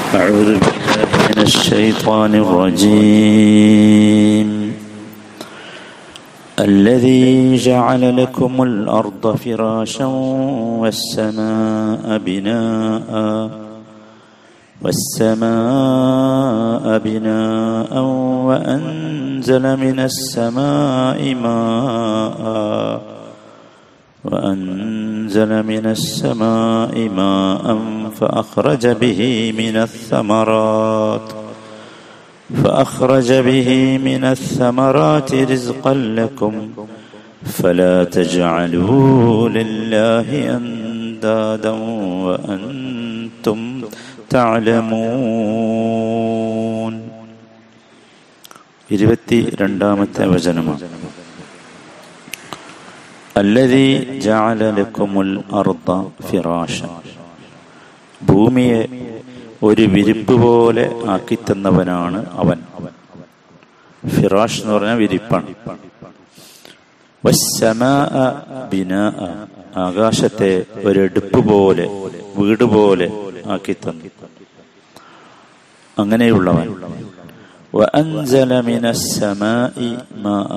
أعوذ بالله من الشيطان الرجيم الذي جعل لكم الأرض فراشا والسماء بناء والسماء بناء وأنزل من السماء ماء وأنزل من السماء ماء فأخرج به من الثمرات فأخرج به من الثمرات رزقا لكم فلا تجعلوا لله أندادا وأنتم تعلمون ഇരുപത്തി രണ്ടാമത്തെ വചനമാണ് അല്ലതി ജാലലക്കുമുൽ അർദ ഫിറാഷ ഭൂമിയെ ഒരു വിരിപ്പ് പോലെ ആക്കിത്തന്നവനാണ് അവൻ ഫിറാഷ് എന്ന് പറഞ്ഞാൽ വിരിപ്പാണ് ബിനാ ആകാശത്തെ ഒരെടുപ്പ് പോലെ വീട് പോലെ ആക്കിത്തന്നു അങ്ങനെയുള്ളവൻ وأنزل من السماء ماء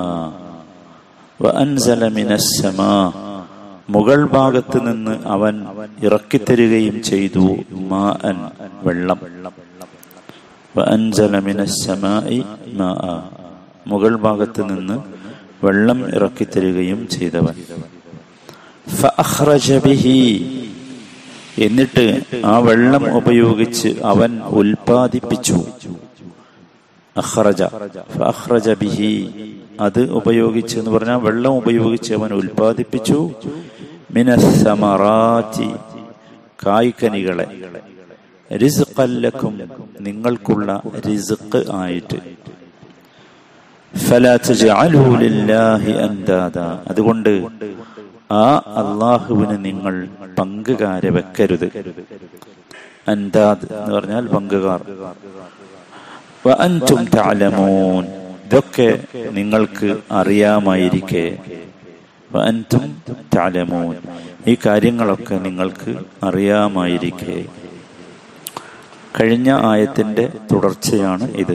وأنزل من السماء മുകൾ ഭാഗത്ത് നിന്ന് അവൻ ഇറക്കിത്തരികയും ചെയ്തു മാഅൻ വെള്ളം വഅൻസല മിനസ്സമായി മാഅ മുകൾ ഭാഗത്ത് നിന്ന് വെള്ളം ഇറക്കിത്തരികയും ചെയ്തവൻ ഫഅഖ്റജ ബിഹി എന്നിട്ട് ആ വെള്ളം ഉപയോഗിച്ച് അവൻ ഉൽപാദിപ്പിച്ചു അഖ്റജ ഫഅഖ്റജ ബിഹി അത് ഉപയോഗിച്ച് എന്ന് പറഞ്ഞാൽ വെള്ളം ഉപയോഗിച്ച് അവൻ ഉൽപാദിപ്പിച്ചു മിനസമറാറ്റി കായ്ക്കനികളെ റിസ്ഖല്ലക്കും നിങ്ങൾക്കുള്ള റിസ്ഖ് ആയിട്ട് അതുകൊണ്ട് ആ അള്ളാഹുവിന് നിങ്ങൾ പങ്കുകാരെ വെക്കരുത് അൻതാദ് എന്ന് പറഞ്ഞാൽ പങ്കുകാർ അൻറ്റും താലമോൻ ഇതൊക്കെ നിങ്ങൾക്ക് അറിയാമായിരിക്കെ അൻറ്റും താലമോൻ ഈ കാര്യങ്ങളൊക്കെ നിങ്ങൾക്ക് അറിയാമായിരിക്കെ കഴിഞ്ഞ ആയത്തിന്റെ തുടർച്ചയാണ് ഇത്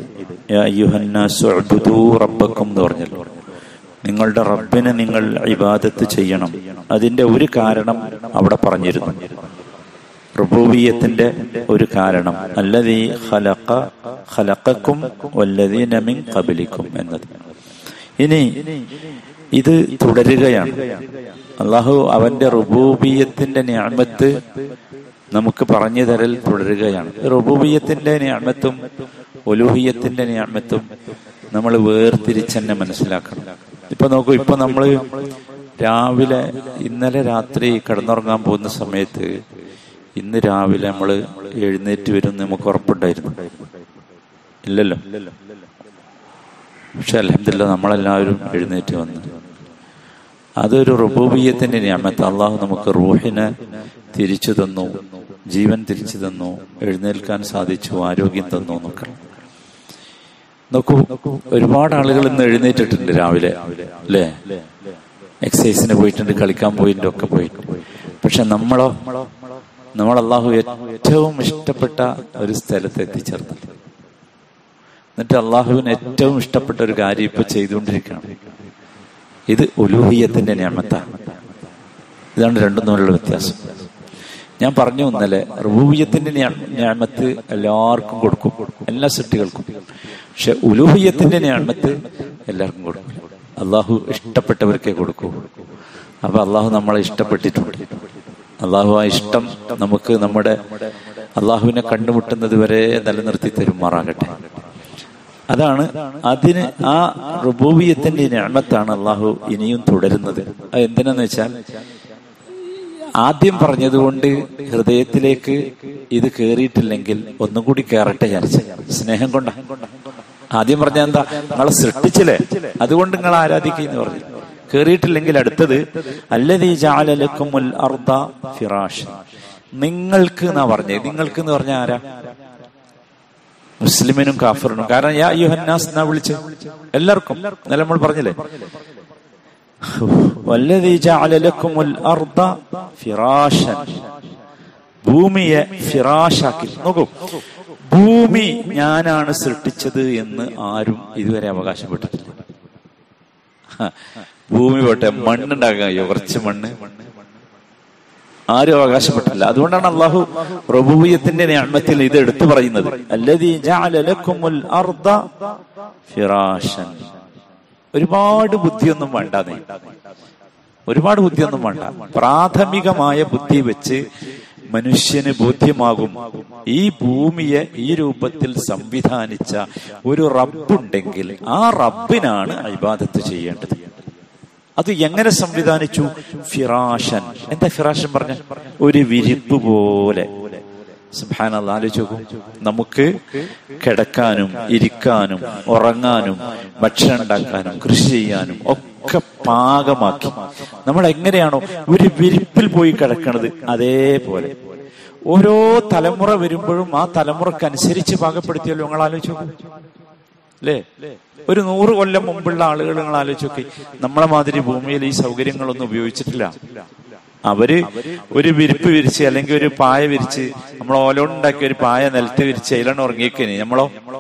റബ്ബക്കും എന്ന് പറഞ്ഞല്ലോ നിങ്ങളുടെ റബ്ബിനെ നിങ്ങൾ ഇബാദത്ത് ചെയ്യണം അതിന്റെ ഒരു കാരണം അവിടെ പറഞ്ഞിരുന്നു റുബൂബിയത്തിന്റെ ഒരു കാരണം അല്ലതീ ഖലഖ ഖലഖക്കും വല്ലദീന മിൻ ഖബലിക്കും എന്നത് ഇനി ഇത് തുടരുകയാണ് അള്ളാഹു അവന്റെ റുബൂബിയത്തിന്റെ ഞാമത്ത് നമുക്ക് പറഞ്ഞു തരൽ തുടരുകയാണ് റുബൂബിയത്തിന്റെ ഞാമത്തും ഒലുഹിയത്തിന്റെ ഞാമത്തും നമ്മൾ വേർതിരിച്ചെന്നെ മനസ്സിലാക്കണം ഇപ്പൊ നോക്കൂ ഇപ്പൊ നമ്മള് രാവിലെ ഇന്നലെ രാത്രി കിടന്നുറങ്ങാൻ പോകുന്ന സമയത്ത് ഇന്ന് രാവിലെ നമ്മൾ എഴുന്നേറ്റ് വരും നമുക്ക് ഉറപ്പുണ്ടായിരുന്നു ഇല്ലല്ലോ പക്ഷെ അലഹമില്ല നമ്മളെല്ലാവരും എഴുന്നേറ്റ് വന്നു അതൊരു റുബൂബിയത്തിന്റെ നിയമത്ത് അള്ളാഹു നമുക്ക് റൂഹിനെ തിരിച്ചു തന്നു ജീവൻ തിരിച്ചു തന്നു എഴുന്നേൽക്കാൻ സാധിച്ചു ആരോഗ്യം തന്നു എന്നൊക്കെ നോക്കൂ ഒരുപാട് ആളുകൾ ഇന്ന് എഴുന്നേറ്റിട്ടുണ്ട് രാവിലെ അല്ലേ എക്സസൈസിന് പോയിട്ടുണ്ട് കളിക്കാൻ പോയിട്ടുണ്ട് ഒക്കെ പോയിട്ടുണ്ട് പക്ഷെ നമ്മളോ നമ്മൾ അള്ളാഹു ഏറ്റവും ഇഷ്ടപ്പെട്ട ഒരു സ്ഥലത്ത് എത്തിച്ചേർന്നു എന്നിട്ട് അള്ളാഹുവിന് ഏറ്റവും ഇഷ്ടപ്പെട്ട ഒരു കാര്യം ഇപ്പൊ ചെയ്തുകൊണ്ടിരിക്കുകയാണ് ഇത് ഉലൂഹിയത്തിന്റെ ഞാമത്താണ് ഇതാണ് രണ്ടും തമ്മിലുള്ള വ്യത്യാസം ഞാൻ പറഞ്ഞു ഇന്നലെ റൂഹിയത്തിന്റെ ഞാമത്ത് എല്ലാവർക്കും കൊടുക്കും എല്ലാ സൃഷ്ടികൾക്കും പക്ഷെ ഉലൂഹിയത്തിന്റെ ഞാമത്ത് എല്ലാവർക്കും കൊടുക്കും അള്ളാഹു ഇഷ്ടപ്പെട്ടവർക്കേ കൊടുക്കൂ അപ്പൊ അള്ളാഹു നമ്മളെ ഇഷ്ടപ്പെട്ടിട്ടുണ്ട് അള്ളാഹു ആ ഇഷ്ടം നമുക്ക് നമ്മുടെ അള്ളാഹുവിനെ കണ്ടുമുട്ടുന്നത് വരെ നിലനിർത്തി തരുമാറാകട്ടെ അതാണ് അതിന് ആ റുബൂബിയത്തിന്റെ ഞാമത്താണ് അള്ളാഹു ഇനിയും തുടരുന്നത് അത് എന്തിനാന്ന് വെച്ചാൽ ആദ്യം പറഞ്ഞതുകൊണ്ട് ഹൃദയത്തിലേക്ക് ഇത് കേറിയിട്ടില്ലെങ്കിൽ ഒന്നും കൂടി കയറട്ടെ ഞാൻ സ്നേഹം കൊണ്ട ആദ്യം പറഞ്ഞ എന്താ നിങ്ങളെ സൃഷ്ടിച്ചില്ലേ അതുകൊണ്ട് നിങ്ങൾ ആരാധിക്കുന്നു പറഞ്ഞു കേറിയിട്ടില്ലെങ്കിൽ അടുത്തത് അല്ലതീ ജാലലക്കുമുൽ അർദ ഫിറാഷ് നിങ്ങൾക്ക് എന്നാ പറഞ്ഞത് നിങ്ങൾക്ക് എന്ന് പറഞ്ഞ ആരാ മുസ്ലിമിനും കാഫറിനും കാരണം യാ യുഹന്നാസ് എന്നാ വിളിച്ച് എല്ലാവർക്കും ഇന്നലെ നമ്മൾ പറഞ്ഞില്ലേ വല്ലതീ ജഅല ലക്കുമുൽ അർദ ഫിറാഷൻ ഭൂമിയെ ഫിറാഷാക്കി നോക്കൂ ഭൂമി ഞാനാണ് സൃഷ്ടിച്ചത് എന്ന് ആരും ഇതുവരെ അവകാശപ്പെട്ടിട്ടില്ല ഹ, ഭൂമി പോട്ടെ മണ്ണുണ്ടാക്കാൻ കഴിയോ കുറച്ച് മണ്ണ് ആരും അവകാശപ്പെട്ടില്ല അതുകൊണ്ടാണ് അള്ളാഹു റബൂബിയത്തിന്റെ ഞാമത്തിൽ ഇത് എടുത്തു പറയുന്നത് അല്ലദീ ജഅല ലക്കുമുൽ അർദ ഫിറാഷൻ ഒരുപാട് ബുദ്ധിയൊന്നും വേണ്ട നീ ഒരുപാട് ബുദ്ധിയൊന്നും വേണ്ട പ്രാഥമികമായ ബുദ്ധി വെച്ച് മനുഷ്യന് ബോധ്യമാകും ഈ ഭൂമിയെ ഈ രൂപത്തിൽ സംവിധാനിച്ച ഒരു റബ്ബുണ്ടെങ്കിൽ ആ റബ്ബിനാണ് ഇബാദത്ത് ചെയ്യേണ്ടത് അത് എങ്ങനെ സംവിധാനിച്ചു ഫിറാഷൻ എന്താ ഫിറാഷൻ പറഞ്ഞ ഒരു വിരിപ്പ് പോലെ സുബ്ഹാനല്ലാഹ് ആലോചിച്ച് നോക്കൂ നമുക്ക് കിടക്കാനും ഇരിക്കാനും ഉറങ്ങാനും ഭക്ഷണം ഉണ്ടാക്കാനും കൃഷി ചെയ്യാനും ഒക്കെ പാകമാക്കി നമ്മൾ എങ്ങനെയാണോ ഒരു വിരിപ്പിൽ പോയി കിടക്കണത് അതേപോലെ ഓരോ തലമുറ വരുമ്പോഴും ആ തലമുറക്കനുസരിച്ച് പാകപ്പെടുത്തിയല്ലോ നിങ്ങൾ ആലോചിച്ച് നോക്കൂ അല്ലേ ഒരു നൂറ് കൊല്ലം മുമ്പുള്ള ആളുകൾ നിങ്ങൾ ആലോചിച്ച് നോക്കി നമ്മളെ മാതിരി ഭൂമിയിൽ ഈ സൗകര്യങ്ങളൊന്നും ഉപയോഗിച്ചിട്ടില്ല അവര് ഒരു വിരിപ്പ് വിരിച്ച് അല്ലെങ്കിൽ ഒരു പായ വിരിച്ച് നമ്മൾ ഓലോണ്ടുണ്ടാക്കിയ ഒരു പായ നിലത്ത് വിരിച്ച് അതിലാണ് ഉറങ്ങിയേക്കനി നമ്മളോ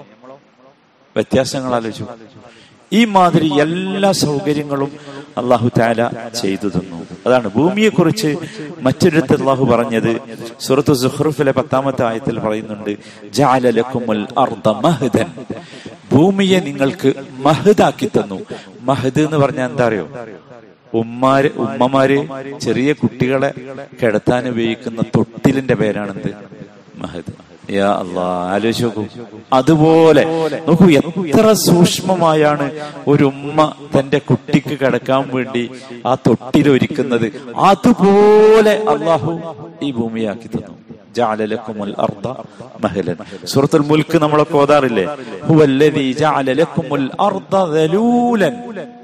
വ്യത്യാസങ്ങൾ ആലോചിച്ചു ഈ മാതിരി എല്ലാ സൗകര്യങ്ങളും അള്ളാഹു താല ചെയ്തു തന്നു അതാണ് ഭൂമിയെ കുറിച്ച് മറ്റൊരിടത്ത് അള്ളാഹു പറഞ്ഞത് സുഹൃത്ത് സുഹ്റുഫിലെ പത്താമത്തെ ആയത്തിൽ പറയുന്നുണ്ട് ജാലലക്കുമുൽ അർദ മഹ്ദൻ ഭൂമിയെ നിങ്ങൾക്ക് മഹദാക്കി തന്നു മഹദ് എന്ന് പറഞ്ഞാൽ എന്താ അറിയോ ഉമ്മാര് ഉമ്മമാര് ചെറിയ കുട്ടികളെ കിടത്താൻ ഉപയോഗിക്കുന്ന തൊട്ടിലിന്റെ പേരാണെന്ത് മഹദ് യാ അള്ളാ ആലോചിച്ച് നോക്കൂ അതുപോലെ നോക്കൂ എത്ര സൂക്ഷ്മമായാണ് ഒരു ഉമ്മ തന്റെ കുട്ടിക്ക് കിടക്കാൻ വേണ്ടി ആ തൊട്ടിലൊരുക്കുന്നത് അതുപോലെ അള്ളാഹു ഈ ഭൂമിയാക്കി തന്നു ജഅലലക്കുമുൽ അർദ മഹലൻ സൂറത്തുൽ മുൽക്ക് നമ്മളൊക്കെ ഓതാറില്ലേ ഹുവല്ലദീ ജഅലലക്കുമുൽ അർദ ദലൂലൻ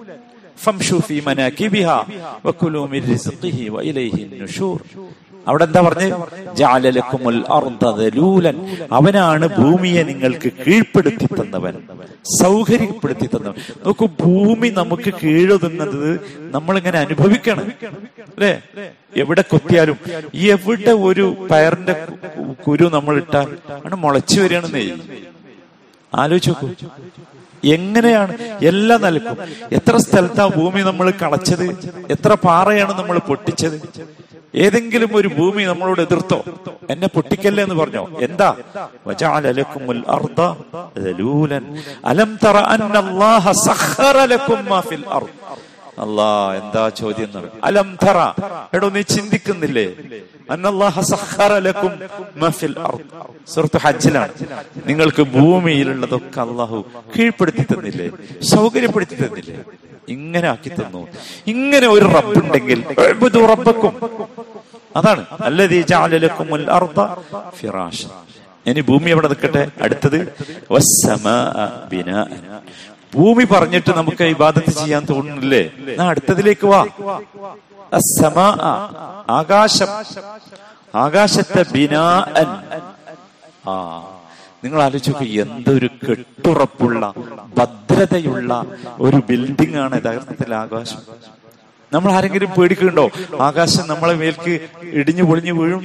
ഫംഷു ഫീ മനാകിബിഹാ വകുലൂ മിൻ റിസ്ഖിഹി വഇലൈഹി നുഷൂർ അവിടെ എന്താ പറഞ്ഞ് ജാലലക്കുമുൽ അർദ ദലൂലൻ അവനാണ് ഭൂമിയെ നിങ്ങൾക്ക് കീഴ്പ്പെടുത്തി തന്നവൻ സൗകര്യപ്പെടുത്തി തന്നവൻ നോക്കൂ ഭൂമി നമുക്ക് കീഴൊതുന്നത് നമ്മൾ ഇങ്ങനെ അനുഭവിക്കണം അല്ലേ എവിടെ കൊത്തിയാലും എവിടെ ഒരു പയറിന്റെ കു- കുരു നമ്മൾ ഇട്ടാൽ ആണ് മുളച്ചു വരികയാണെന്നേ ആലോചിച്ച് നോക്കൂ എങ്ങനെയാണ് എല്ലാം നൽകും എത്ര സ്ഥലത്താ ഭൂമി നമ്മൾ കളച്ചത് എത്ര പാറയാണ് നമ്മൾ പൊട്ടിച്ചത് ഏതെങ്കിലും ഒരു ഭൂമി നമ്മളോട് എതിർത്തോ എന്നെ പൊട്ടിക്കല്ലേ എന്ന് പറഞ്ഞോ എന്താ വജഅല ലക്കുമുൽ അർദ ദലൂലൻ അലം തറ അന്നല്ലാഹ സഖറ ലക്കും മാ ഫിൽ അർദ് അല്ലാ എന്താ ചോദ്യം എന്ന് പറയും. അലം തറ എടോ നീ ചിന്തിക്കുന്നില്ലേ അന്നല്ലാഹ സഖറ ലക്കും മാ ഫിൽ അർദ് സൂറത്ത് ഹജ്ജിലാണ് നിങ്ങൾക്ക് ഭൂമിയിലുള്ളതൊക്കെ അള്ളാഹു കീഴ്പ്പെടുത്തി തന്നില്ലേ സൗകര്യപ്പെടുത്തി തന്നില്ലേ ഇങ്ങനെ ആക്കി തന്നു ഇങ്ങനെ ഒരു റബ്ബുണ്ടെങ്കിൽ ഉഅ്ബുദു റബ്ബക്കും അതാണ് അല്ലദീ ജഅല ലക്കുമുൽ അർദ ഫിറാഷ ഇനി ഭൂമി എവിടെ നിൽക്കട്ടെ അടുത്തത് വസ്സമാഅ ബിനാഅൻ ഭൂമി പറഞ്ഞിട്ട് നമുക്ക് ഇബാദത്ത് ചെയ്യാൻ തോന്നുന്നില്ലേ എന്നാ അടുത്തതിലേക്ക് വാ അസ്സമാഅ ആകാശം ആകാശത്തെ ബിനാഅൻ ആ നിങ്ങൾ ആലോചിച്ചു എന്തൊരു കെട്ടുറപ്പുള്ള ഭദ്രതയുള്ള ഒരു ബിൽഡിംഗ് ആണ് യഥാർത്ഥത്തിൽ ആകാശം നമ്മൾ ആരെങ്കിലും പേടിക്കുന്നുണ്ടോ ആകാശം നമ്മളെ മേൽക്ക് ഇടിഞ്ഞു പൊളിഞ്ഞു വീഴും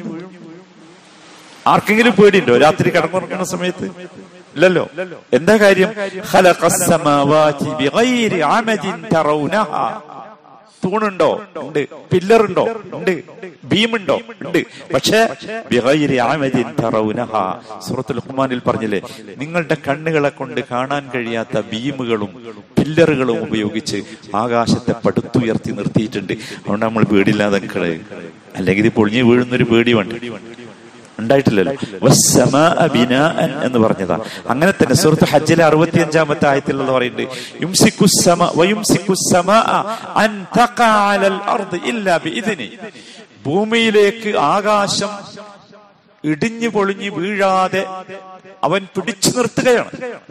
ആർക്കെങ്കിലും പേടിയുണ്ടോ രാത്രി കിടന്നുറങ്ങുന്ന സമയത്ത് ഇല്ലല്ലോ എന്താ കാര്യം ഖലഖസ് സമാവാതി ബിഗൈരി അമദിൻ തറൗനഹാ തൂണുണ്ടോ ഉണ്ട് പില്ലറുണ്ടോ ഉണ്ട് ഭീമുണ്ടോ ഉണ്ട് പക്ഷേ ബിഗൈരി അമദിൻ തറൗനഹാ സൂറത്തുൽ ലുഖ്മാനിൽ പറഞ്ഞില്ലേ നിങ്ങളുടെ കണ്ണുകളെ കൊണ്ട് കാണാൻ കഴിയാത്ത ഭീമുകളും പില്ലറുകളും ഉപയോഗിച്ച് ആകാശത്തെ പടുത്തുയർത്തി നിർത്തിയിട്ടുണ്ട് അതുകൊണ്ട് നമ്മൾ പേടിയില്ലാതെ നിൽക്കണേ അല്ലെങ്കിൽ ഇത് പൊളിഞ്ഞു വീഴുന്നൊരു പേടി വേണ്ട ഉണ്ടായിട്ടില്ലല്ലോ വസ്സമാഅ ബിനാഅൻ എന്ന് പറഞ്ഞതാ അങ്ങനെ തന്നെ സുഹൃത്ത് ഹജ്ജിലെ അറുപത്തി അഞ്ചാമത്തെ ആയത്തിലുള്ള പറയുന്നുണ്ട് യുംസിക്കുസ്സമ വയുംസിക്കുസ്സമാഅ അൻ തഖഅ അലൽ അർദ് ഇല്ലാ ബിഇദ്നി ഭൂമിയിലേക്ക് ആകാശം ഇടിഞ്ഞു പൊളിഞ്ഞു വീഴാതെ അവൻ പിടിച്ചു നിർത്തുകയാണ്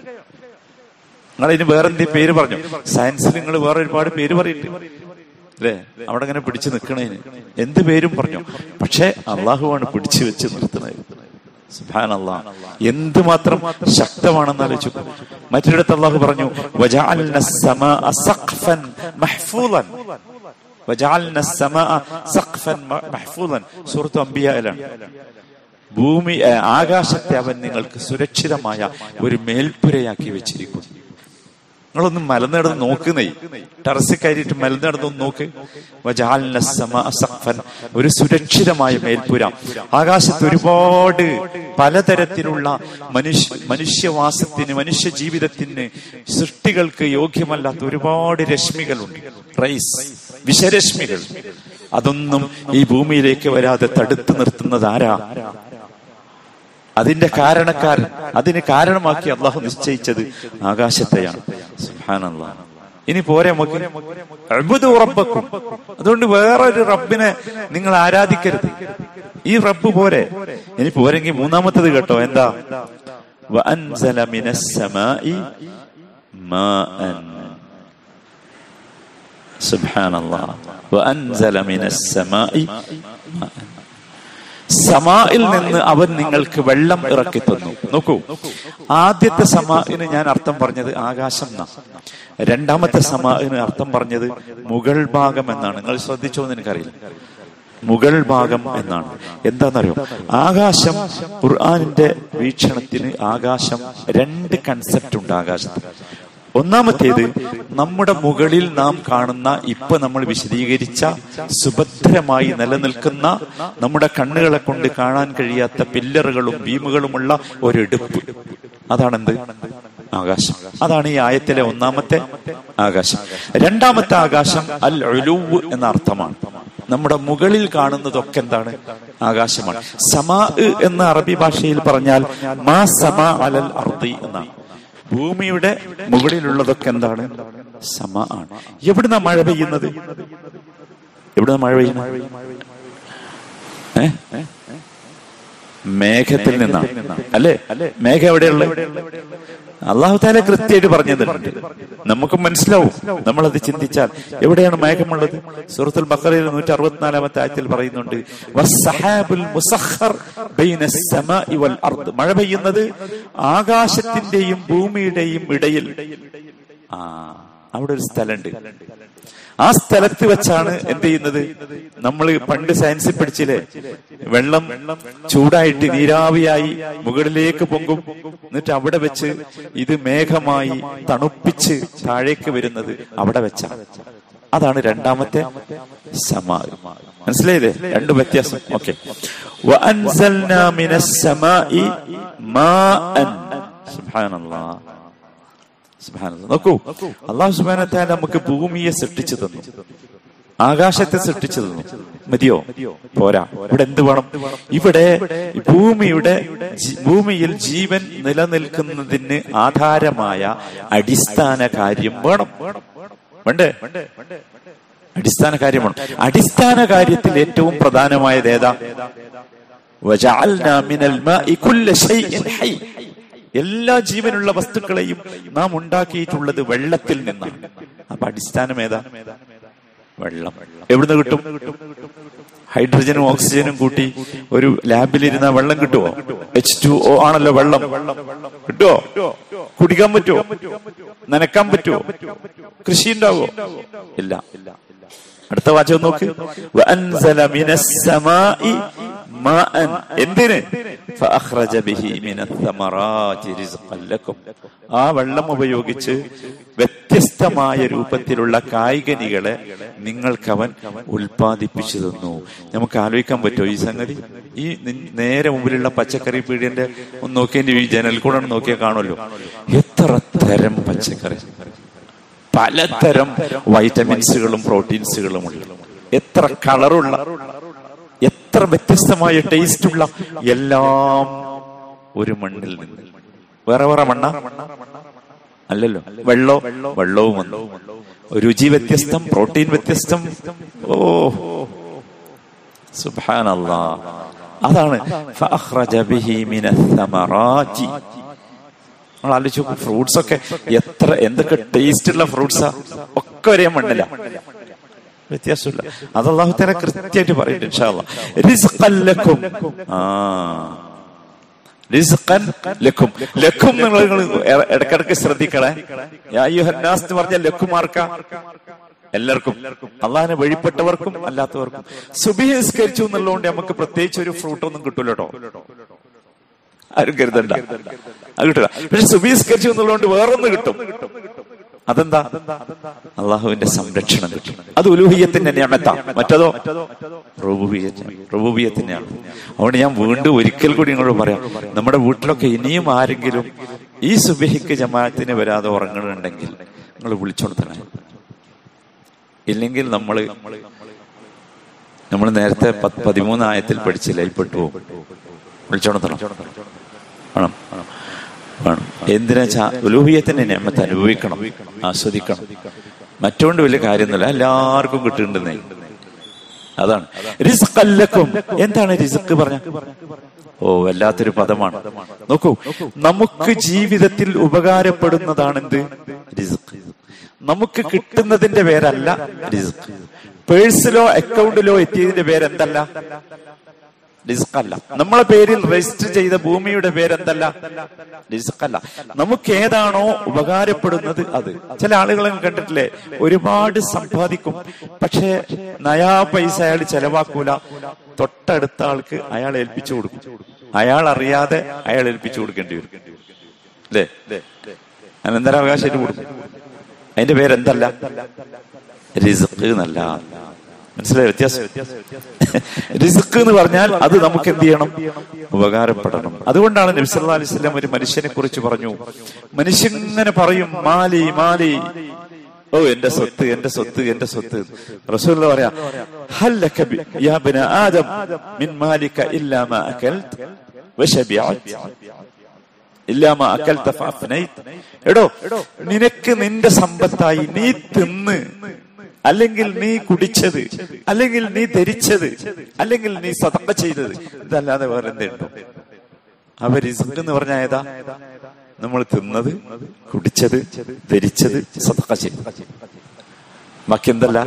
നിങ്ങൾ ഇതിന് വേറെ എന്തെങ്കിലും പേര് പറഞ്ഞു സയൻസിൽ നിങ്ങൾ വേറെ ഒരുപാട് പേര് പറയുന്നുണ്ട് അല്ലേ അവിടെ അങ്ങനെ പിടിച്ചു നിൽക്കണേന് എന്ത് പേരും പറഞ്ഞു പക്ഷെ അള്ളാഹുവാണ് പിടിച്ചു വെച്ച് നിർത്തുന്നത് സുബ്ഹാൻ അള്ളാഹ് എന്തുമാത്രം ശക്തമാണെന്ന് ആലോചിച്ചു മറ്റൊരിടത്ത് അള്ളാഹു പറഞ്ഞു വജഅൽന السماء سقفا محفوظا وجعلنا السماء سقفا محفوظا സൂറത്ത് അംബിയയിലാണ് ഭൂമി ഏ, ആകാശത്തെ അവൻ നിങ്ങൾക്ക് സുരക്ഷിതമായ ഒരു മേൽപ്പുരയാക്കി വെച്ചിരിക്കുന്നു നിങ്ങളൊന്ന് മലന്നിടന്ന് നോക്കുന്നേ ടെറസിൽ കയറിയിട്ട് മലന്നിടന്ന് ഒന്ന് നോക്ക് വജാലിന സമാ സഖ്ഫൻ. ഒരു സുരക്ഷിതമായ മേൽപ്പുര ആകാശത്ത് ഒരുപാട് പലതരത്തിലുള്ള മനുഷ്യ മനുഷ്യവാസത്തിന് മനുഷ്യ ജീവിതത്തിന് സൃഷ്ടികൾക്ക് യോഗ്യമല്ലാത്ത ഒരുപാട് രശ്മികളുണ്ട് റൈസ് വിഷരശ്മികൾ അതൊന്നും ഈ ഭൂമിയിലേക്ക് വരാതെ തടുത്തു നിർത്തുന്നത് ആരാ അതിന്റെ കാരണക്കാരൻ അതിന് കാരണമാക്കി അള്ളാഹു നിശ്ചയിച്ചത് ആകാശത്തെയാണ് സുബ്ഹാനല്ലാഹ് ഇനി പോരെ നമുക്ക് അഅ്ബുദു റബ്ബക്കും അതുകൊണ്ട് വേറൊരു റബ്ബിനെ നിങ്ങൾ ആരാധിക്കരുത് ഈ റബ്ബ് പോരെ ഇനി പോരെങ്കിൽ മൂന്നാമത്തത് കേട്ടോ എന്താ വഅൻസല മിനസ് സമാഇ മാഅൻ സുബ്ഹാനല്ലാഹ് വഅൻസല മിനസ് സമാഇ മാഅൻ സമായിൽ നിന്ന് അവൻ നിങ്ങൾക്ക് വെള്ളം ഇറക്കി തന്നു നോക്കൂ ആദ്യത്തെ സമാഇന് ഞാൻ അർത്ഥം പറഞ്ഞത് ആകാശം എന്നാ രണ്ടാമത്തെ സമാഇന് അർത്ഥം പറഞ്ഞത് മുകൾ ഭാഗം എന്നാണ് നിങ്ങൾ ശ്രദ്ധിച്ചോ എന്ന് എനിക്കറിയില്ല മുകൾ ഭാഗം എന്നാണ് എന്താണെന്നറിയോ ആകാശം ഖുർആാനിന്റെ വീക്ഷണത്തിന് ആകാശം രണ്ട് കൺസെപ്റ്റ് ഉണ്ട് ആകാശത്തിന് ഒന്നാമത്തേത് നമ്മുടെ മുകളിൽ നാം കാണുന്ന ഇപ്പൊ നമ്മൾ വിശദീകരിച്ച സുഭദ്രമായി നിലനിൽക്കുന്ന നമ്മുടെ കണ്ണുകളെ കൊണ്ട് കാണാൻ കഴിയാത്ത പില്ലറുകളും ബീമുകളുമുള്ള ഒരെടുപ്പ് അതാണെന്ത് ആകാശം അതാണ് ഈ ആയത്തിലെ ഒന്നാമത്തെ ആകാശം രണ്ടാമത്തെ ആകാശം അൽ ഒലുവ് എന്ന അർത്ഥമാണ് നമ്മുടെ മുകളിൽ കാണുന്നതൊക്കെ എന്താണ് ആകാശമാണ് സമാ എന്ന അറബി ഭാഷയിൽ പറഞ്ഞാൽ മാ സമാ അലൽ അർദി എന്നാണ് ഭൂമിയുടെ മുകളിലുള്ളതൊക്കെ എന്താണ് സമ ആണ് എവിടുന്ന മഴ പെയ്യുന്നത് എവിടുന്ന മഴ പെയ്യുന്നത് ഏ മേഘത്തിൽ നിന്നാണ് അല്ലേ മേഘം എവിടെയുള്ളത് അള്ളാഹു താല കൃത്യമായിട്ട് പറഞ്ഞതുണ്ട് നമുക്ക് മനസ്സിലാവും നമ്മളത് ചിന്തിച്ചാൽ എവിടെയാണ് മേഘമുള്ളത് സൂറത്തുൽ ബക്കറയിൽ നൂറ്റി അറുപത്തിനാലാമത്തെ ആയത്തിൽ പറയുന്നുണ്ട് വസ്സഹാബുൽ മുസഖർ ബൈന സ്സമാഇ വൽ അർദ് മഴ പെയ്യുന്നത് ആകാശത്തിന്റെയും ഭൂമിയുടെയും ഇടയിൽ ആ അവിടെ ഒരു സ്ഥലമുണ്ട് ആ സ്ഥലത്ത് വെച്ചാണ് എന്ത് ചെയ്യുന്നത് നമ്മൾ പണ്ട് സയൻസിൽ പഠിച്ചില്ലേ വെള്ളം ചൂടായിട്ട് നീരാവിയായി മുകളിലേക്ക് പൊങ്കും എന്നിട്ട് അവിടെ വെച്ച് ഇത് മേഘമായി തണുപ്പിച്ച് താഴേക്ക് വരുന്നത് അവിടെ വെച്ചാണ് അതാണ് രണ്ടാമത്തെ സമാ മനസ്സിലായില്ലേ രണ്ട് വ്യത്യാസം ഓക്കെ നോക്കൂ അള്ളാഹു സുബാനത്താൽ നമുക്ക് ഭൂമിയെ സൃഷ്ടിച്ചു തന്നു ആകാശത്തെ സൃഷ്ടിച്ചു തന്നു മതിയോ പോരാ ഇവിടെ എന്ത് വേണം ഇവിടെ ഭൂമിയുടെ ജി- ഭൂമിയിൽ ജീവൻ നിലനിൽക്കുന്നതിന് ആധാരമായ അടിസ്ഥാന കാര്യം വേണം വേണ്ടേ അടിസ്ഥാന കാര്യമാണ് അടിസ്ഥാന കാര്യത്തിൽ ഏറ്റവും പ്രധാനമായത് ഏതാ വജഅൽനാ മിനൽ മാഇ കുല്ല ശൈഇൻ ഹൈ എല്ലാ ജീവനുള്ള വസ്തുക്കളെയും നാം ഉണ്ടാക്കിയിട്ടുള്ളത് വെള്ളത്തിൽ നിന്നാണ് അപ്പൊ അടിസ്ഥാനം ഏതാ വെള്ളം എവിടുന്ന് കിട്ടും ഹൈഡ്രജനും ഓക്സിജനും കൂട്ടി ഒരു ലാബിലിരുന്ന വെള്ളം കിട്ടുമോ എച്ച് ടു ഒ ആണല്ലോ വെള്ളം കിട്ടുമോ കുടിക്കാൻ പറ്റുമോ നനക്കാൻ പറ്റുമോ കൃഷി ഉണ്ടാവോ ഇല്ല അടുത്ത വാചകം നോക്ക് വഅൻസല മിനസ് സമാഇ മാഅൻ എന്തിന് ഫഅഖ്റജ ബിഹി മിനസ് സമറാതി റിസ്ഖൻ ലക്കും ആ വെള്ളം ഉപയോഗിച്ച് വ്യത്യസ്തമായ രൂപത്തിലുള്ള കായികനികളെ നിങ്ങൾക്കവൻ ഉൽപ്പാദിപ്പിച്ചു തന്നു നമുക്ക് ആലോചിക്കാൻ പറ്റുമോ ഈ സംഗതി ഈ നി- നേരെ മുമ്പിലുള്ള പച്ചക്കറി പീടിയന്റെ ഒന്ന് നോക്കിയതിന്റെ ഈ ജനൽ കൂടെ നോക്കിയാൽ കാണുമല്ലോ എത്ര തരം പച്ചക്കറി പലതരം വൈറ്റമിൻസുകളും പ്രോട്ടീൻസുകളും ഉണ്ട് എത്ര കളറുള്ള എത്ര വ്യത്യസ്തമായ ടേസ്റ്റ് ഉള്ള എല്ലാം ഒരു മണ്ണിൽ നിന്ന് വേറെ വേറെ മണ്ണ അല്ലല്ലോ വെള്ളോ വെള്ളവും വന്നു രുചി വ്യത്യസ്തം പ്രോട്ടീൻ വ്യത്യസ്തം ഓ സുബ്ഹാനല്ലാ അതാണ് ഫഅഖ്റജ ബിഹി മിനസ് സമറാത്തി നമ്മൾ ആലോചിച്ച് നോക്കും ഫ്രൂട്ട്സ് ഒക്കെ എത്ര എന്തൊക്കെ ടേസ്റ്റ് ഉള്ള ഫ്രൂട്ട്സാ ഒക്കെ ഒരേ മണ്ണില വ്യത്യാസമില്ല അത് അള്ളാഹുത്തേനെ കൃത്യമായിട്ട് പറയുന്നുണ്ട് ഇൻഷാ അല്ലാ. റിസ്ഖൻ ലക്കും ആ റിസ്ഖൻ ലക്കും ലക്കും നിങ്ങൾ നിങ്ങൾ ഇടക്കിടക്ക് ശ്രദ്ധിക്കണേ യാ അയ്യുഹന്നാസ് എന്ന് പറഞ്ഞ ലക്കുമാർക്ക എല്ലാവർക്കും അള്ളാഹിനെ വഴിപ്പെട്ടവർക്കും അല്ലാത്തവർക്കും സുബിഹിസ്കരിച്ചു എന്നുള്ളതുകൊണ്ട് നമുക്ക് പ്രത്യേകിച്ച് ഒരു ഫ്രൂട്ട് ഒന്നും കിട്ടൂല കേട്ടോ ആരും കരുതണ്ട അത് കിട്ടില്ല പക്ഷെ സുബിഹിസ്കരിച്ചു എന്നുള്ളതുകൊണ്ട് വേറൊന്ന് കിട്ടും അതെന്താ അള്ളാഹുവിന്റെ സംരക്ഷണം കിട്ടും അത് ഉലൂഹിയത്തിന്റെ നിയമത്ത മറ്റതോ റുബൂബിയത്തിനെയാണ് അതുകൊണ്ട് ഞാൻ വീണ്ടും ഒരിക്കൽ കൂടി നിങ്ങളോട് പറയാം നമ്മുടെ വീട്ടിലൊക്കെ ഇനിയും ആരെങ്കിലും ഈ സുബഹിക്ക് ജമാഅത്തിന് വരാതെ ഉറങ്ങണമെന്നുണ്ടെങ്കിൽ നിങ്ങൾ വിളിച്ചോണ്ടേ ഇല്ലെങ്കിൽ നമ്മൾ നമ്മൾ നേരത്തെ പതിമൂന്ന് ആയത്തിൽ പഠിച്ചില്ല ഇപ്പെട്ടു പോകും വിളിച്ചോണത്തണം വേണം വേണം എന്തിനാ വെച്ചാ ഉലൂഹിയത്തിന്റെ നിയമത്തെ അനുഭവിക്കണം ആസ്വദിക്കണം മറ്റോണ്ട് വലിയ കാര്യമൊന്നുമില്ല എല്ലാവർക്കും കിട്ടുന്നുണ്ടെന്നേ അതാണ് റിസ്കല്ലക്കും എന്താണ് റിസ്ക് പറഞ്ഞ ഓ വല്ലാത്തൊരു പദമാണ് നോക്കൂ നമുക്ക് ജീവിതത്തിൽ ഉപകാരപ്പെടുന്നതാണെന്ത് റിസ്ക് നമുക്ക് കിട്ടുന്നതിന്റെ പേരല്ല റിസ്ക് പേഴ്സിലോ അക്കൗണ്ടിലോ എത്തിയതിന്റെ പേരെന്തല്ല റിസ്ക് അല്ല നമ്മളെ പേരിൽ രജിസ്റ്റർ ചെയ്ത ഭൂമിയുടെ പേരെന്തല്ല റിസ്ക് അല്ല നമുക്ക് ഏതാണോ ഉപകാരപ്പെടുന്നത് അത് ചില ആളുകളെ കണ്ടിട്ടില്ലേ ഒരുപാട് സമ്പാദിക്കും പക്ഷേ നയാ പൈസ അയാൾ ചെലവാക്കൂല തൊട്ടടുത്ത ആൾക്ക് അയാൾ ഏൽപ്പിച്ചു കൊടുക്കും അയാൾ അറിയാതെ അയാൾ ഏൽപ്പിച്ചു കൊടുക്കേണ്ടി വരും അല്ലേ അനന്തരാവകാശമായിട്ട് കൊടുക്കും അതിന്റെ പേരെന്തല്ല റിസ്ക് എന്നല്ല മനസ്സിലായ വ്യത്യാസം റിസ്ക് എന്ന് പറഞ്ഞാൽ അത് നമുക്ക് എന്ത് ചെയ്യണം ഉപകാരപ്പെടണം അതുകൊണ്ടാണ് നബ്സല്ലാ അലൈഹി സ്വലം ഒരു മനുഷ്യനെ കുറിച്ച് പറഞ്ഞു മനുഷ്യൻ ഇങ്ങനെ പറയും മാലി മാലി ഓ എന്റെ സ്വത്ത് എന്റെ സ്വത്ത് എന്റെ സ്വത്ത് റസൂൽ പറയാ ഹല്ലക യാ ബന ആദം മിൻ മാലിക ഇല്ലാ മാ അകൽത് വശബിഅത് ഇല്ലാമ അക്കൽത്ത ഫഅഫ്നൈത് എടോ നിനക്ക് നിന്റെ സമ്പത്തായി നീ തിന്ന് അല്ലെങ്കിൽ നീ കുടിച്ചത് അല്ലെങ്കിൽ നീ ധരിച്ചത് അല്ലെങ്കിൽ നീ സതക്ക ചെയ്തത് ഇതല്ലാതെ വേറെ എന്തുണ്ടോ അവ റിസ്ക് എന്ന് പറഞ്ഞ ഏതാ നമ്മൾ തിന്നത് കുടിച്ചത് ധരിച്ചത് സതക്ക ചെയ്തത് ബാക്കി എന്തല്ല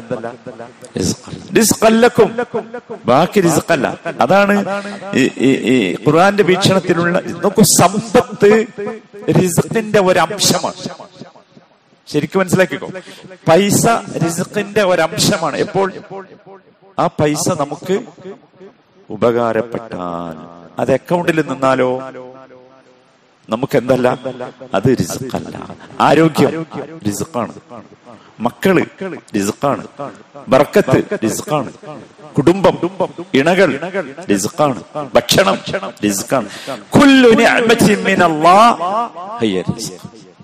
റിസ്കല്ലക്കും ബാക്കി റിസ്കല്ല അതാണ് ഈ ഖുർആന്റെ വീക്ഷണത്തിലുള്ള നോക്കൂ സമ്പത്ത് റിസ്കിന്റെ ഒരു അംശമാണ് ശരിക്കും മനസ്സിലാക്കിക്കോ പൈസ റിസ്കിന്റെ ഒരംശമാണ് എപ്പോൾ ആ പൈസ നമുക്ക് ഉപകാരപ്പെട്ടാൽ അത് അക്കൗണ്ടിൽ നിന്നാലോ നമുക്ക് എന്തല്ല അത് റിസ്ക്കല്ല ആരോഗ്യം റിസ്ക്കാണ് മക്കള് റിസ്ക്കാണ് ബർക്കത്ത് റിസ്ക്കാണ് കുടുംബം ഇണകൾ റിസ്ക്കാണ് ഭക്ഷണം റിസ്ക്കാണ് കുല്ലു നിഅമത്തിൻ മിനല്ലാഹ് റിസ്ക്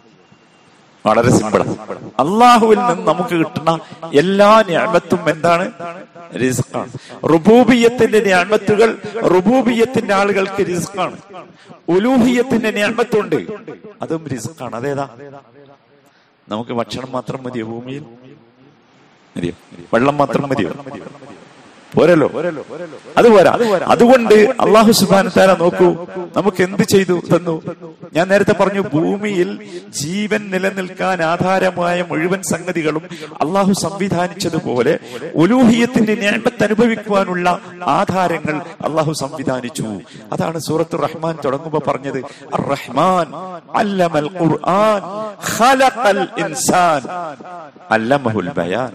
വളരെ സിമ്പിൾ അള്ളാഹുവിൽ നിന്ന് നമുക്ക് കിട്ടുന്ന എല്ലാ ഞാമത്തും എന്താണ് റിസ്ക്കാണ് റുബൂബിയത്തിന്റെ ഞാമത്തുകൾ റുബൂബിയത്തിന്റെ ആളുകൾക്ക് റിസ്ക്കാണ് ഉലൂഹിയത്തിന്റെ ഞാമത്തുണ്ട് അതും റിസ്ക്കാണ് അതേതാ നമുക്ക് ഭക്ഷണം മാത്രം മതിയോ ഭൂമിയിൽ മതിയോ വെള്ളം മാത്രം മതിയോ പോരല്ലോ അത് പോരാ അതുകൊണ്ട് അള്ളാഹു സുബാന താര നോക്കൂ നമുക്ക് എന്ത് ചെയ്തു തന്നു ഞാൻ നേരത്തെ പറഞ്ഞു ഭൂമിയിൽ ജീവൻ നിലനിൽക്കാൻ ആധാരമായ മുഴുവൻ സംഗതികളും അള്ളാഹു സംവിധാനിച്ചതുപോലെ ഉലൂഹിയത്തിന്റെ ഞാമത്ത് അനുഭവിക്കുവാനുള്ള ആധാരങ്ങൾ അള്ളാഹു സംവിധാനിച്ചു അതാണ് സൂറത്ത് റഹ്മാൻ തുടങ്ങുമ്പോ പറഞ്ഞത് റഹ്മാൻ അല്ലമൽ ഖുർആൻ ഖലഖൽ ഇൻസാൻ അല്ലമഹുൽ ബയാൻ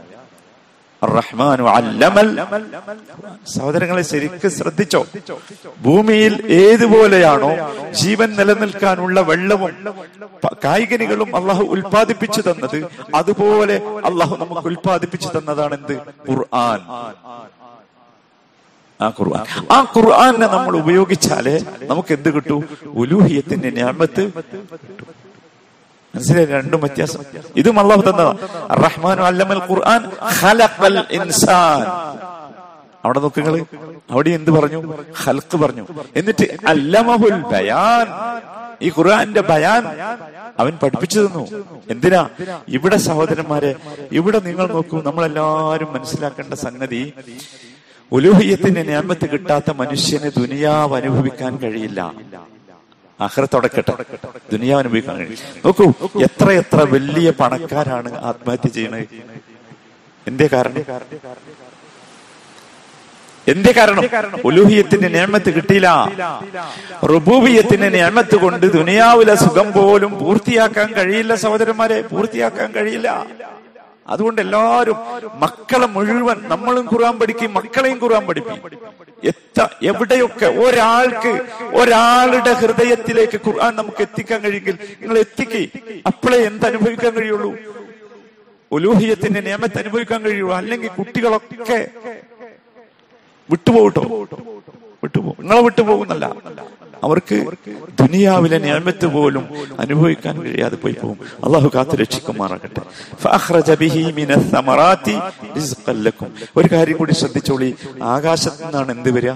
റഹ്മാനു അല്ലമൽ സഹോദരങ്ങളെ ശരിക്കും ശ്രദ്ധിച്ചോ ഭൂമിയിൽ ഏതുപോലെയാണോ ജീവൻ നിലനിൽക്കാനുള്ള വെള്ളവും കായികനികളും അള്ളാഹു ഉൽപ്പാദിപ്പിച്ചു തന്നത് അതുപോലെ അള്ളാഹു നമുക്ക് ഉൽപ്പാദിപ്പിച്ചു തന്നതാണ് എന്ത് ഖുർആൻ ആ ഖുർആൻ ആ ഖുർആനെ നമ്മൾ ഉപയോഗിച്ചാലേ നമുക്ക് എന്ത് കിട്ടൂ ഉലൂഹിയത്തിന്റെ ഞാമത്ത് മനസ്സിലായി രണ്ടും വ്യത്യാസം ഇതും അള്ളാഹു തന്നതാ റഹ്മാൻ അല്ലമൽ ഖുർആൻ ഖലഖൽ ഇൻസാൻ അവിടെ നോക്കുങ്ങള് അവിടെ എന്ത് പറഞ്ഞു ഹൽക്ക് പറഞ്ഞു എന്നിട്ട് അല്ലമഹുൽ ബയാൻ ഈ ഖുർആന്റെ ബയാൻ അവൻ പഠിപ്പിച്ചു തന്നു എന്തിനാ ഇവിടെ സഹോദരന്മാരെ ഇവിടെ നിങ്ങൾ നോക്കൂ നമ്മളെല്ലാരും മനസ്സിലാക്കേണ്ട സംഗതി ഉലൂഹിയത്തിന്റെ ഞാമത്ത് കിട്ടാത്ത മനുഷ്യന് ദുനിയാവ് അനുഭവിക്കാൻ കഴിയില്ല അഹ്റത്തോടക്കട്ടെ ദുനിയാവ് അനുഭവിക്കാൻ കഴിയും നോക്കൂ എത്ര എത്ര വലിയ പണക്കാരാണ് ആത്മഹത്യ ചെയ്യുന്നത് എന്തേ കാരണം എന്തേ കാരണം ഉലൂഹിയത്തിന്റെ നിയമത്ത് കിട്ടിയില്ല റുബൂബിയത്തിന്റെ നിയമത്ത് കൊണ്ട് ദുനിയാവിലെ സുഖം പോലും പൂർത്തിയാക്കാൻ കഴിയില്ല സഹോദരന്മാരെ പൂർത്തിയാക്കാൻ കഴിയില്ല അതുകൊണ്ട് എല്ലാവരും മക്കളെ മുഴുവൻ നമ്മളും ഖുർആൻ പഠിക്കും മക്കളെയും ഖുർആൻ പഠിക്കും എത്ത എവിടെയൊക്കെ ഒരാൾക്ക് ഒരാളുടെ ഹൃദയത്തിലേക്ക് ഖുർആൻ നമുക്ക് എത്തിക്കാൻ കഴിയുമെങ്കിൽ നിങ്ങൾ എത്തിക്കേ അപ്പോഴേ എന്ത് അനുഭവിക്കാൻ കഴിയുള്ളൂ ഒലൂഹിയത്തിന്റെ നിയമത്തെ അനുഭവിക്കാൻ കഴിയുള്ളൂ അല്ലെങ്കിൽ കുട്ടികളൊക്കെ വിട്ടുപോകട്ടോ വിട്ടുപോകും നിങ്ങളെ വിട്ടുപോകുന്നല്ല അവർക്ക് ദുനിയാവിലെ നിയമത്ത് പോലും അനുഭവിക്കാൻ കഴിയാതെ പോയി പോകും അള്ളാഹു കാത്തു രക്ഷിക്കുമാറാകട്ടെ ഫഅഖ്റജ ബിഹി മിന സമറാത്തി റിസ്ഖൻ ലക്കും. ഒരു കാര്യം കൂടി ശ്രദ്ധിച്ചോളി ആകാശത്ത് നിന്നാണ് എന്ത് വരിക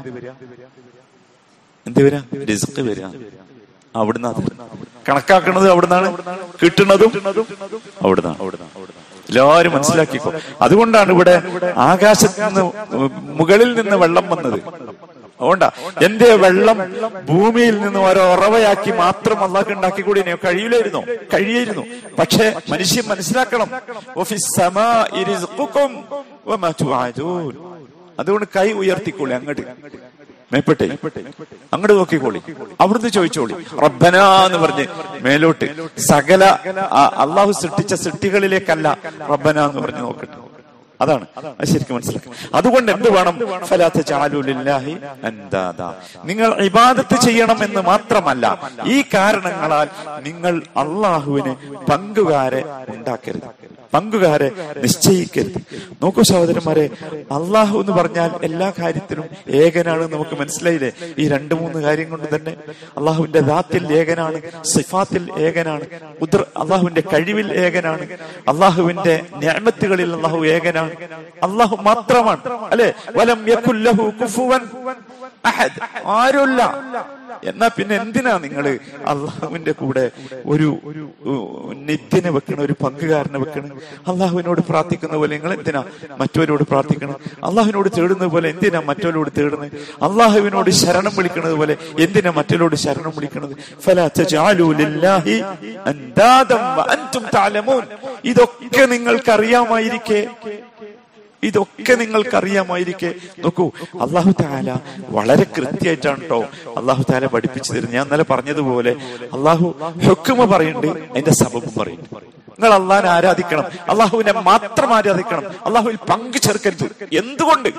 എന്ത് വരിക റിസ്ക് വരിക അവിടുന്ന് അത് കണക്കാക്കുന്നത് അവിടുന്നാണ് കിട്ടുന്നതും അവിടുന്നാണ് എല്ലാവരും മനസ്സിലാക്കിക്കോ അതുകൊണ്ടാണ് ഇവിടെ ആകാശത്ത് നിന്ന് മുകളിൽ നിന്ന് വെള്ളം വന്നത് അതുകൊണ്ടാ എന്റെ വെള്ളം ഭൂമിയിൽ നിന്ന് ഓരോ ഉറവയാക്കി മാത്രം അള്ളാഹ് ഉണ്ടാക്കി കൂടി കഴിയില്ലായിരുന്നോ കഴിയായിരുന്നു പക്ഷെ മനുഷ്യൻ മനസ്സിലാക്കണം "വഫിസ് സമാഇ റിസ്ഖുക്കും വമാ തുഅദൂൻ." അതുകൊണ്ട് കൈ ഉയർത്തിക്കോളി അങ്ങോട്ട് മേപ്പെട്ടെ അങ്ങോട്ട് നോക്കിക്കോളി അവിടുന്ന് ചോദിച്ചോളി റബ്ബന എന്ന് പറഞ്ഞ് മേലോട്ട് സകല ആ അള്ളാഹു സൃഷ്ടിച്ച സൃഷ്ടികളിലേക്കല്ല റബ്ബന എന്ന് പറഞ്ഞ് നോക്കട്ടെ അതാണ് അത് ശരിക്കും മനസ്സിലാക്കുക അതുകൊണ്ട് എന്ത് വേണം ഫലാത്ത ചാലുലില്ലാഹി അന്താദ നിങ്ങൾ ഇബാദത്ത് ചെയ്യണം എന്ന് മാത്രമല്ല ഈ കാരണങ്ങളാൽ നിങ്ങൾ അള്ളാഹുവിന് പങ്കുകാരെ ഉണ്ടാക്കരുത് പങ്കുകാരെ നിശ്ചയിക്കരുത് നോക്കൂ സഹോദരന്മാരെ അള്ളാഹു എന്ന് പറഞ്ഞാൽ എല്ലാ കാര്യത്തിലും ഏകനാണ് നമുക്ക് മനസ്സിലായില്ലേ ഈ രണ്ട് മൂന്ന് കാര്യം കൊണ്ട് തന്നെ അള്ളാഹുവിന്റെ ദാത്തിൽ ഏകനാണ് സിഫാത്തിൽ ഏകനാണ് ഉദ്ര അള്ളാഹുവിന്റെ കഴിവിൽ ഏകനാണ് അള്ളാഹുവിന്റെ ഞാമത്തുകളിൽ അള്ളാഹു ഏകനാണ് അള്ളാഹു മാത്രമാണ് അല്ലെ വലം യകുല്ലഹു കുഫുവൻ അഹദ് ആരുമില്ല എന്നാ പിന്നെ എന്തിനാ നിങ്ങള് അള്ളാഹുവിന്റെ കൂടെ ഒരു നിത്യനെ വെക്കണ ഒരു പങ്കുകാരനെ വെക്കണം അള്ളാഹുവിനോട് പ്രാർത്ഥിക്കുന്ന പോലെ നിങ്ങൾ എന്തിനാ മറ്റവരോട് പ്രാർത്ഥിക്കണം അള്ളാഹുവിനോട് തേടുന്നത് പോലെ എന്തിനാ മറ്റവരോട് തേടുന്നത് അള്ളാഹുവിനോട് ശരണം വിളിക്കുന്നത് പോലെ എന്തിനാ മറ്റവരോട് ശരണം വിളിക്കുന്നത് ഫലാ തജഅലൂ ലില്ലാഹി അൻദാദം വഅൻതും തഅലമൂൻ ഇതൊക്കെ നിങ്ങൾക്ക് അറിയാമായിരിക്കെ ഇതൊക്കെ നിങ്ങൾക്ക് അറിയാമായിരിക്കെ നോക്കൂ അള്ളാഹു താല വളരെ കൃത്യമായിട്ടാണ് കേട്ടോ അള്ളാഹു താല പഠിപ്പിച്ചു തരുന്നത് ഞാൻ ഇന്നലെ പറഞ്ഞതുപോലെ അള്ളാഹു ഹുക്കുമ പറയുന്നുണ്ട് അതിന്റെ സബബും പറയുന്നുണ്ട് നിങ്ങൾ അള്ളാഹിനെ ആരാധിക്കണം അള്ളാഹുവിനെ മാത്രം ആരാധിക്കണം അള്ളാഹുവിൽ പങ്കു ചേർക്കരുത് എന്തുകൊണ്ട്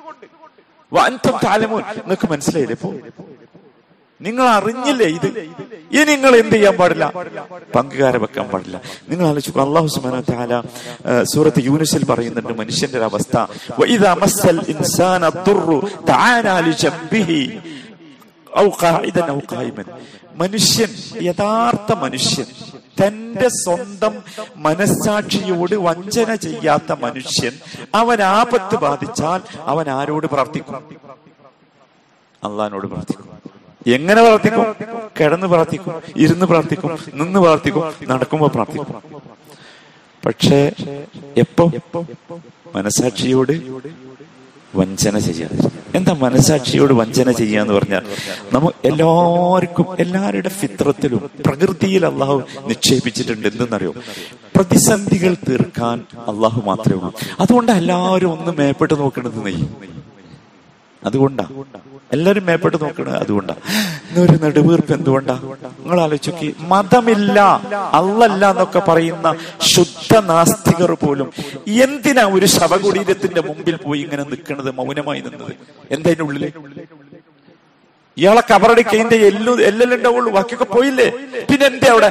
വാൻതം താലമോൻ നിങ്ങൾക്ക് മനസ്സിലായില്ലേ ഇപ്പോ നിങ്ങൾ അറിഞ്ഞില്ലേ ഇത് ഇനി നിങ്ങൾ എന്ത് ചെയ്യാൻ പാടില്ല പങ്കുകാരെ വെക്കാൻ പാടില്ല നിങ്ങൾ ആലോചിക്കും അള്ളാഹു സുബാന താല സൂറത്ത് യൂനിസിൽ പറയുന്നുണ്ട് മനുഷ്യന്റെ ഒരു അവസ്ഥ വഇദാ മസ്സൽ ഇൻസാന ദുർറു തആനാ ലിജംബിഹി ഔ ഖാഇദൻ ഔ ഖായിമൻ മനുഷ്യൻ യഥാർത്ഥ മനുഷ്യൻ തന്റെ സ്വന്തം മനസ്സാക്ഷിയോട് വഞ്ചന ചെയ്യാത്ത മനുഷ്യൻ അവൻ ആപത്ത് ബാധിച്ചാൽ അവൻ ആരോട് പ്രാർത്ഥിക്കും അള്ളഹാനോട് പ്രാർത്ഥിക്കും എങ്ങനെ പ്രാർത്ഥിക്കും കിടന്ന് പ്രാർത്ഥിക്കും ഇരുന്ന് പ്രാർത്ഥിക്കും നിന്ന് പ്രാർത്ഥിക്കും നടക്കുമ്പോ പ്രാർത്ഥിക്കും പക്ഷേ എപ്പോ മനസാക്ഷിയോട് വഞ്ചന ചെയ്യാതെ എന്താ മനസാക്ഷിയോട് വഞ്ചന ചെയ്യാന്ന് പറഞ്ഞാൽ നമ്മ എല്ലാവർക്കും എല്ലാവരുടെ ഫിത്രത്തിലും പ്രകൃതിയിൽ അള്ളാഹു നിക്ഷേപിച്ചിട്ടുണ്ട് എന്തെന്നറിയോ പ്രതിസന്ധികൾ തീർക്കാൻ അള്ളാഹു മാത്രമേ ഉള്ളൂ അതുകൊണ്ട് എല്ലാവരും ഒന്ന് മേപ്പെട്ട് നോക്കണത് നെയ്യും അതുകൊണ്ടാ എല്ലാരും മേപ്പെട്ട് നോക്കണത് അതുകൊണ്ടാ ഇന്നൊരു നെടുവീർപ്പ് എന്തുകൊണ്ടാ നിങ്ങൾ ആലോചിക്കി മതമില്ല അല്ലല്ല എന്നൊക്കെ പറയുന്ന ശുദ്ധ നാസ്തികർ പോലും എന്തിനാ ഒരു ശവകുടീരത്തിന്റെ മുമ്പിൽ പോയി ഇങ്ങനെ നിൽക്കുന്നത് മൗനമായി നിന്നത് എന്തതിന്റെ ഉള്ളില് ഇയാളെ കബറടിക്കതിന്റെ എല്ലു എല്ലെല്ലാം ഉണ്ടാവുള്ളൂ ബാക്കിയൊക്കെ പോയില്ലേ പിന്നെ എന്തേ അവിടെ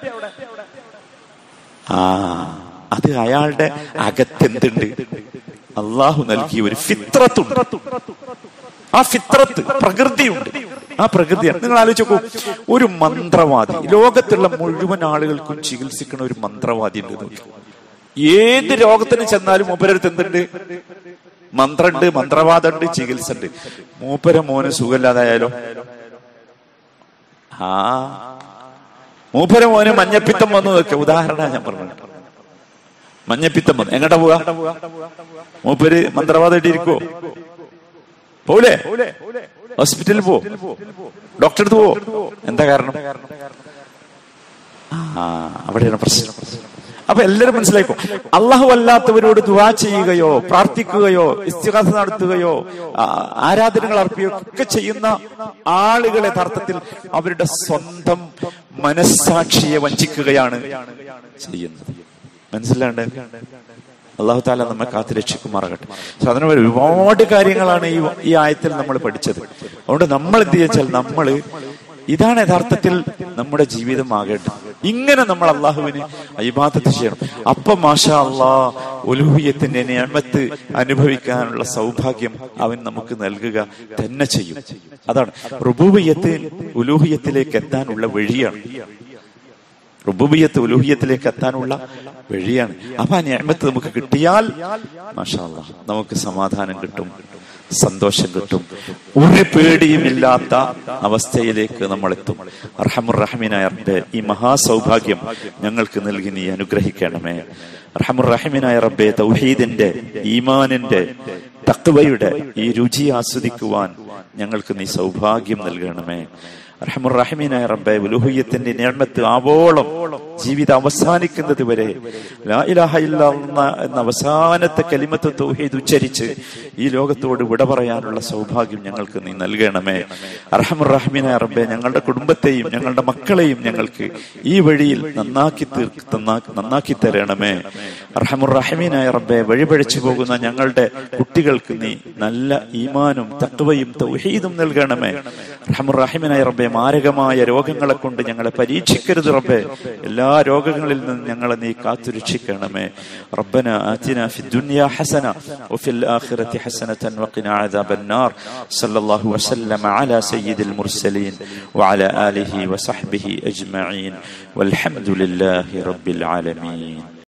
ആ അത് അയാളുടെ അകത്തെന്തുണ്ട് അള്ളാഹു നൽകിയ ഒരു ഫിത്രത്തുണ്ട് ആ ഫിത്രത്ത് പ്രകൃതിയുണ്ട് ആ പ്രകൃതിയാണ് നിങ്ങൾ ആലോചിക്കൂ ഒരു മന്ത്രവാദി ലോകത്തുള്ള മുഴുവൻ ആളുകൾക്കും ചികിത്സിക്കുന്ന ഒരു മന്ത്രവാദി ഉണ്ട് നോക്കി. ഏത് രോഗത്തിന് ചെന്നാലും മൂപ്പരടുത്ത് എന്തുണ്ട് മന്ത്രണ്ട് മന്ത്രവാദമുണ്ട് ചികിത്സ ഉണ്ട് മൂപ്പര മോന് സുഖമില്ലാതായാലോ ആ മൂപ്പര മോന് മഞ്ഞപ്പിത്തം വന്നു നോക്കുക ഉദാഹരണ ഞാൻ പറഞ്ഞത് മഞ്ഞപ്പിത്തം വന്നു എങ്ങോട്ടാ പോവാ മൂപ്പര് മന്ത്രവാദമായിട്ട് ഇരിക്കുവോ പോലെ ഹോസ്പിറ്റലിൽ പോ ഡോക്ടറെ അടുത്ത് പോ എന്താ കാരണം ആ അവിടെയാണ് പ്രശ്നം അപ്പൊ എല്ലാരും മനസ്സിലാക്കും അള്ളാഹു അല്ലാത്തവരോട് ദുവാ ചെയ്യുകയോ പ്രാർത്ഥിക്കുകയോ ഇസ്തിഹാസ നടത്തുകയോ ആ, ആരാധനകൾ അർപ്പിക്കുകയോ ഒക്കെ ചെയ്യുന്ന ആളുകൾ യഥാർത്ഥത്തിൽ അവരുടെ സ്വന്തം മനസ്സാക്ഷിയെ വഞ്ചിക്കുകയാണ് ചെയ്യുന്നത് മനസ്സിലാണ്ട് അള്ളാഹു താല നമ്മെ കാത്തു രക്ഷിക്കുമാറാകട്ടെ സാധാരണ ഒരുപാട് കാര്യങ്ങളാണ് ഈ ഈ ആയത്തിൽ നമ്മൾ പഠിച്ചത് അതുകൊണ്ട് നമ്മൾ എന്ത് വെച്ചാൽ നമ്മള് ഇതാണ് യഥാർത്ഥത്തിൽ നമ്മുടെ ജീവിതം ആകേണ്ടത് ഇങ്ങനെ നമ്മൾ അള്ളാഹുവിന് അഭിബാധത്ത് ചെയ്യണം അപ്പൊ മാഷാ അള്ളാ ഉലൂഹിയത്തിന്റെ നിയമത്ത് അനുഭവിക്കാനുള്ള സൗഭാഗ്യം അവൻ നമുക്ക് നൽകുക തന്നെ ചെയ്യും അതാണ് റുബൂബിയത്ത് ഉലൂഹിയത്തിലേക്ക് എത്താനുള്ള വഴിയാണ് റുബൂബിയത്ത് ഉലൂഹിയത്തിലേക്ക് എത്താനുള്ള വഴിയാണ് അപ്പൊ ആ ഞാമത്ത് നമുക്ക് കിട്ടിയാൽ മാഷാ അള്ളാ നമുക്ക് സമാധാനം കിട്ടും സന്തോഷം കിട്ടും ഒരു പേടിയുമില്ലാത്ത അവസ്ഥയിലേക്ക് നമ്മൾ എത്തും അർഹമുറഹമിനായ റബ്ബെ ഈ മഹാസൗഭാഗ്യം ഞങ്ങൾക്ക് നൽകി നീ അനുഗ്രഹിക്കണമേ അർഹമുറഹമിനായ റബ്ബെ തൗഹീദിന്റെ ഈമാനിന്റെ തക്വയുടെ ഈ രുചി ആസ്വദിക്കുവാൻ ഞങ്ങൾക്ക് നീ സൗഭാഗ്യം നൽകണമേ റഹമുറഹിമീനായ റബ്ബെ ഉലുഹയ്യത്തിന്റെ നേർമത്ത് ആവോളം ജീവിതം അവസാനിക്കുന്നത് വരെ ലാ ഇലാഹ ഇല്ല എന്ന അവസാനത്തെ കലിമത്ത് തൗഹീദ് ഉച്ചരിച്ച് ഈ ലോകത്തോട് വിട പറയാനുള്ള സൗഭാഗ്യം ഞങ്ങൾക്ക് നീ നൽകണമേ അർഹമുറഹിമീനായ റബ്ബെ ഞങ്ങളുടെ കുടുംബത്തെയും ഞങ്ങളുടെ മക്കളെയും ഞങ്ങൾക്ക് ഈ വഴിയിൽ നന്നാക്കി തീർക്ക് നന്നാക്കി തരണമേ അർഹമുറഹിമീനായ റബ്ബെ വഴിപഴിച്ചു പോകുന്ന ഞങ്ങളുടെ കുട്ടികൾക്ക് നീ നല്ല ഈമാനും തക്വയും തൗഹീദും നൽകണമേ അർഹമുറഹിമീനായ റബ്ബെ മാരകമായ രോഗങ്ങളെ കൊണ്ട് ഞങ്ങളെ പരീക്ഷിക്കരുത് റബ്ബെ എല്ലാ രോഗങ്ങളിൽ നിന്നും ഞങ്ങളെ നീ കാത്തുരക്ഷിക്കണമേ റബ്ബന ആതിന ഫി ദുനിയ ഹസന വഫിൽ ആഖിറതി ഹസനതൻ വഖിന അദാബൻ നാർ സല്ലല്ലാഹു വസല്ലമ അലാ സയ്യിദിൽ മുർസലീൻ വഅലാ ആലിഹി വസഹ്ബിഹി അജ്മഈൻ വൽഹംദുലില്ലാഹി റബ്ബിൽ ആലമീൻ